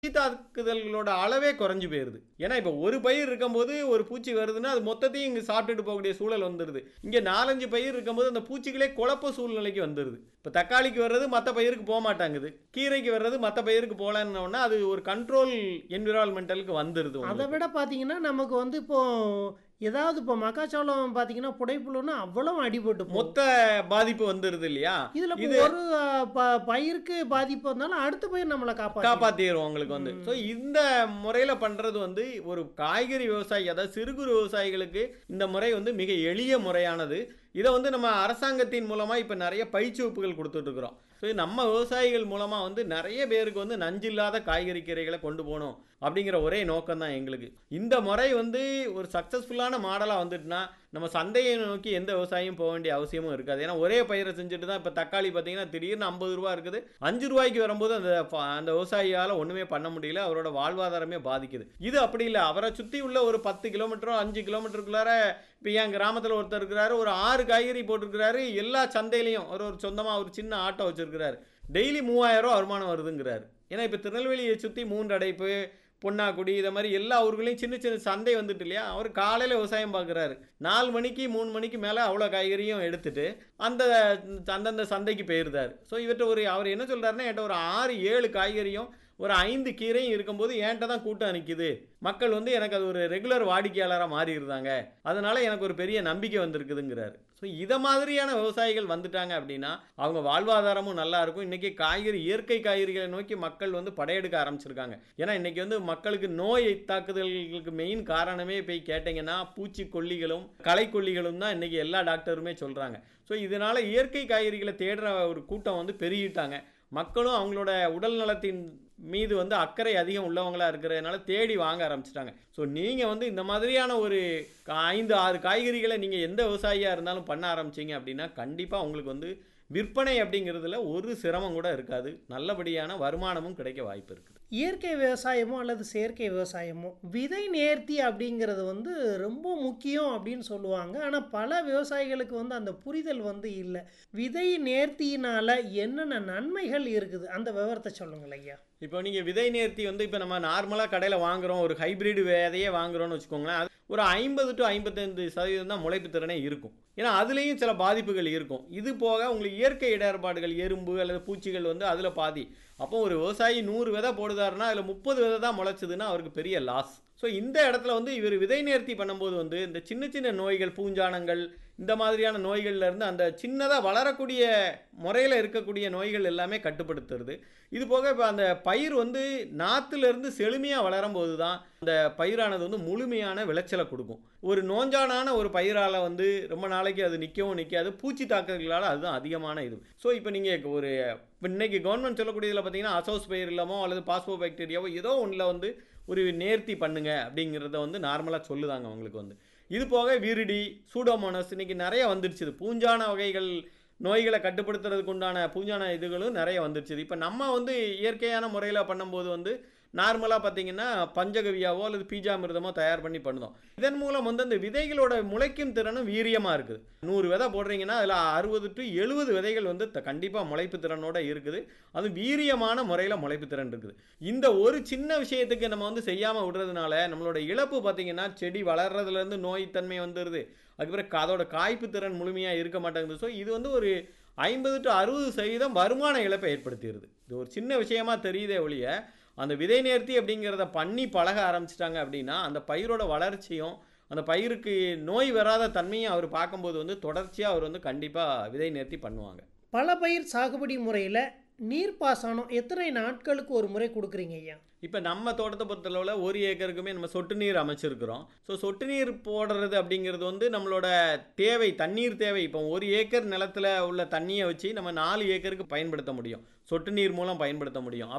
பூச்சி தாக்குதல்களோட அளவே குறைஞ்சு போயிருது ஏன்னா இப்போ ஒரு பயிர் இருக்கும்போது ஒரு பூச்சி வருதுன்னா அது மொத்தத்தையும் இங்கே சாப்பிட்டுட்டு போகக்கூடிய சூழல் வந்துடுது இங்கே நாலஞ்சு பயிர் இருக்கும்போது அந்த பூச்சிகளே குழப்ப சூழ்நிலைக்கு வந்துடுது இப்போ தக்காளிக்கு வர்றது மற்ற பயிருக்கு போக மாட்டாங்குது கீரைக்கு வர்றது மற்ற பயிருக்கு போகலன்னொன்னா அது ஒரு கண்ட்ரோல் என்விரான்மெண்டலுக்கு வந்துடுது அதை உங்களுக்கு. விட பார்த்தீங்கன்னா நமக்கு வந்து இப்போ ஏதாவது இப்போ மக்காச்சோளம் பார்த்தீங்கன்னா புடைப்புழுன்னா அவ்வளவு அடிபட்டு போகும் மொத்த பாதிப்பு வந்துடுது இல்லையா இதுல இப்போ இது- ஒரு ஆ, ப- பயிருக்கு பாதிப்பு வந்தாலும் அடுத்த பயிர் நம்மளை காப்பாற்று காப்பாத்திரும் உங்களுக்கு வந்து ஸோ இந்த முறையில பண்றது வந்து ஒரு காய்கறி விவசாயி அதாவது சிறு குறு விவசாயிகளுக்கு இந்த முறை வந்து மிக எளிய முறையானது இதை வந்து நம்ம அரசாங்கத்தின் மூலமா இப்ப நிறைய பயிற்சி வகுப்புகள் கொடுத்துட்டு இருக்கிறோம் ஸோ நம்ம விவசாயிகள் மூலமா வந்து நிறைய பேருக்கு வந்து நஞ்சில்லாத காய்கறி கீரைகளை கொண்டு போகணும் அப்படிங்கிற ஒரே நோக்கம் தான் எங்களுக்கு இந்த முறை வந்து ஒரு சக்ஸஸ்ஃபுல்லான மாடலாக வந்துட்டுனா நம்ம சந்தையை நோக்கி எந்த விவசாயியும் போக வேண்டிய அவசியமும் இருக்காது ஏன்னா ஒரே பயிரை செஞ்சுட்டு தான் இப்போ தக்காளி பார்த்தீங்கன்னா திடீர்னு ஐம்பது ரூபா இருக்குது அஞ்சு ரூபாய்க்கு வரும்போது அந்த ப- அந்த விவசாயியால் ஒன்றுமே பண்ண முடியல அவரோட வாழ்வாதாரமே பாதிக்குது இது அப்படி இல்லை அவரை சுற்றி உள்ள ஒரு பத்து கிலோமீட்டரோ அஞ்சு கிலோமீட்டருக்குள்ளார இப்போ என் கிராமத்தில் ஒருத்தர் இருக்கிறாரு ஒரு ஆறு காய்கறி போட்டிருக்கிறாரு எல்லா சந்தையிலையும் ஒரு ஒரு சொந்தமாக ஒரு சின்ன ஆட்டோ வச்சிருக்கிறாரு டெய்லி மூவாயிரம் ரூபா வருமானம் வருதுங்கிறாரு ஏன்னா இப்போ திருநெல்வேலியை சுற்றி மூன்று அடைப்பு பொன்னாக்குடி இதை மாதிரி எல்லா ஊர்களையும் சின்ன சின்ன சந்தை வந்துட்டு இல்லையா அவர் காலையில் விவசாயம் பார்க்குறாரு நாலு மணிக்கு மூணு மணிக்கு மேலே அவ்வளோ காய்கறியும் எடுத்துட்டு அந்த அந்தந்த சந்தைக்கு போயிருந்தார் ஸோ இவர்கிட்ட ஒரு அவர் என்ன சொல்கிறாருன்னா என்கிட்ட ஒரு ஆறு ஏழு காய்கறியும் ஒரு ஐந்து கீரையும் இருக்கும்போது என்கிட்ட தான் கூட்டம் நிற்கிது மக்கள் வந்து எனக்கு அது ஒரு ரெகுலர் வாடிக்கையாளராக மாறி இருந்தாங்க அதனால எனக்கு ஒரு பெரிய நம்பிக்கை வந்திருக்குதுங்கிறாரு ஸோ இதை மாதிரியான விவசாயிகள் வந்துட்டாங்க அப்படின்னா அவங்க வாழ்வாதாரமும் நல்லா இருக்கும் இன்னைக்கு காய்கறி இயற்கை காய்கறிகளை நோக்கி மக்கள் வந்து படையெடுக்க ஆரம்பிச்சிருக்காங்க ஏன்னா இன்னைக்கு வந்து மக்களுக்கு நோய் தாக்குதல்களுக்கு மெயின் காரணமே போய் கேட்டிங்கன்னா பூச்சிக்கொல்லிகளும் களைக்கொல்லிகளும் தான் இன்னைக்கு எல்லா டாக்டருமே சொல்றாங்க ஸோ இதனால இயற்கை காய்கறிகளை தேடுற ஒரு கூட்டம் வந்து பெருகிட்டாங்க மக்களும் அவங்களோட உடல் நலத்தின் மீது வந்து அக்கறை அதிகம் உள்ளவங்களா இருக்கிறதுனால தேடி வாங்க ஆரம்பிச்சிட்டாங்க ஸோ நீங்கள் வந்து இந்த மாதிரியான ஒரு கா- ஐந்து ஆறு காய்கறிகளை நீங்கள் எந்த விவசாயியாக இருந்தாலும் பண்ண ஆரம்பிச்சீங்க அப்படின்னா கண்டிப்பாக உங்களுக்கு வந்து விற்பனை அப்படிங்கிறதுல ஒரு சிரமம் கூட இருக்காது நல்லபடியான வருமானமும் கிடைக்க வாய்ப்பு இருக்குது இயற்கை விவசாயமோ அல்லது செயற்கை விவசாயமோ விதை நேர்த்தி அப்படிங்கிறது வந்து ரொம்ப முக்கியம் அப்படின்னு சொல்லுவாங்க ஆனால் பல விவசாயிகளுக்கு வந்து அந்த புரிதல் வந்து இல்லை விதை நேர்த்தியினால என்னென்ன நன்மைகள் இருக்குது அந்த விவரத்தை சொல்லுங்கள் ஐயா இப்போ நீங்கள் விதை நேர்த்தி வந்து இப்போ நம்ம நார்மலாக கடையில் வாங்குறோம் ஒரு ஹைபிரிட் விதையே வாங்குறோம்னு வச்சுக்கோங்களேன் அது ஒரு ஐம்பது டு ஐம்பத்தைந்து சதவீதம் தான் முளைப்பு திறனே இருக்கும் ஏன்னா அதுலேயும் சில பாதிப்புகள் இருக்கும் இது போக உங்களுக்கு இயற்கை இடர்பாடுகள் எறும்பு அல்லது பூச்சிகள் வந்து அதில் பாதி அப்போ ஒரு விவசாயி நூறு விதை போடுதாருன்னா அதில் முப்பது விதை தான் முளைச்சதுன்னா அவருக்கு பெரிய லாஸ் ஸோ இந்த இடத்துல வந்து இவர் விதை நேர்த்தி பண்ணும்போது வந்து இந்த சின்ன சின்ன நோய்கள் பூஞ்சானங்கள் இந்த மாதிரியான நோய்கள்ல இருந்து அந்த சின்னதாக வளரக்கூடிய முறையில் இருக்கக்கூடிய நோய்கள் எல்லாமே கட்டுப்படுத்துறது இது போக இப்போ அந்த பயிர் வந்து நாற்றுலேருந்து செழுமையாக வளரும்போது தான் அந்த பயிரானது வந்து முழுமையான விளைச்சலை கொடுக்கும் ஒரு நோஞ்சானான ஒரு பயிரால் வந்து ரொம்ப நாளைக்கு அது நிற்கவும் நிற்காது பூச்சி தாக்குதல்களால் அதுதான் அதிகமான இது ஸோ இப்போ நீங்கள் ஒரு இப்போ இன்னைக்கு கவர்மெண்ட் சொல்லக்கூடியதில் பார்த்தீங்கன்னா அசோஸ் பயிர் இல்லாமோ அல்லது பாஸ்போ பாக்டீரியாவோ ஏதோ ஒன்றில் வந்து ஒரு நேர்த்தி பண்ணுங்க அப்படிங்கிறத வந்து நார்மலாக சொல்லுதாங்க அவங்களுக்கு வந்து இது போக விரிடி சூடோமோனஸ் இன்னைக்கு நிறைய வந்துடுச்சு இது பூஞ்சான வகைகள் நோய்களை கட்டுப்படுத்துறதுக்கு உண்டான பூஞ்சான இதுகளும் நிறைய வந்துடுச்சு இப்போ நம்ம வந்து இயற்கையான முறையில் பண்ணும்போது வந்து நார்மலாக பார்த்தீங்கன்னா பஞ்சகவியாவோ அல்லது பீஜாமிர்தமோ தயார் பண்ணி பண்ணுதோம் இதன் மூலம் வந்து அந்த விதைகளோட முளைக்கும் திறனும் வீரியமாக இருக்குது நூறு விதை போடுறீங்கன்னா அதில் அறுபது டு எழுபது விதைகள் வந்து கண்டிப்பாக முளைப்பு திறனோட இருக்குது அது வீரியமான முறையில் முளைப்பு திறன் இருக்குது இந்த ஒரு சின்ன விஷயத்துக்கு நம்ம வந்து செய்யாமல் விடுறதுனால நம்மளோட இழப்பு பார்த்தீங்கன்னா செடி வளர்றதுலேருந்து நோய்த்தன்மை வந்துடுது அதுக்கப்புறம் அதோட காய்ப்பு திறன் முழுமையாக இருக்க மாட்டேங்குது ஸோ இது வந்து ஒரு ஐம்பது டு அறுபது சதவீதம் வருமான இழப்பை ஏற்படுத்திடுது இது ஒரு சின்ன விஷயமா தெரியுதே ஒழிய அந்த விதை நேர்த்தி அப்படிங்கிறத பண்ணி பழக ஆரம்பிச்சிட்டாங்க அப்படின்னா அந்த பயிரோட வளர்ச்சியும் அந்த பயிருக்கு நோய் வராத தன்மையும் அவர் பார்க்கும்போது வந்து தொடர்ச்சியாக அவர் வந்து கண்டிப்பாக விதை நேர்த்தி பண்ணுவாங்க பல பயிர் சாகுபடி முறையில் நீர்ப்பாசனம் எத்தனை நாட்களுக்கு ஒரு முறை கொடுக்குறீங்க ஐயா இப்போ நம்ம தோட்டத்தை பொறுத்தளவில் ஒரு ஏக்கருக்குமே நம்ம சொட்டு நீர் அமைச்சிருக்கிறோம் ஸோ சொட்டு நீர் போடுறது அப்படிங்கிறது வந்து நம்மளோட தேவை தண்ணீர் தேவை இப்போ ஒரு ஏக்கர் நிலத்துல உள்ள தண்ணியை வச்சு நம்ம நாலு ஏக்கருக்கு பயன்படுத்த முடியும் சொட்டு நீர் மூலம் பயன்படுத்த முடியும்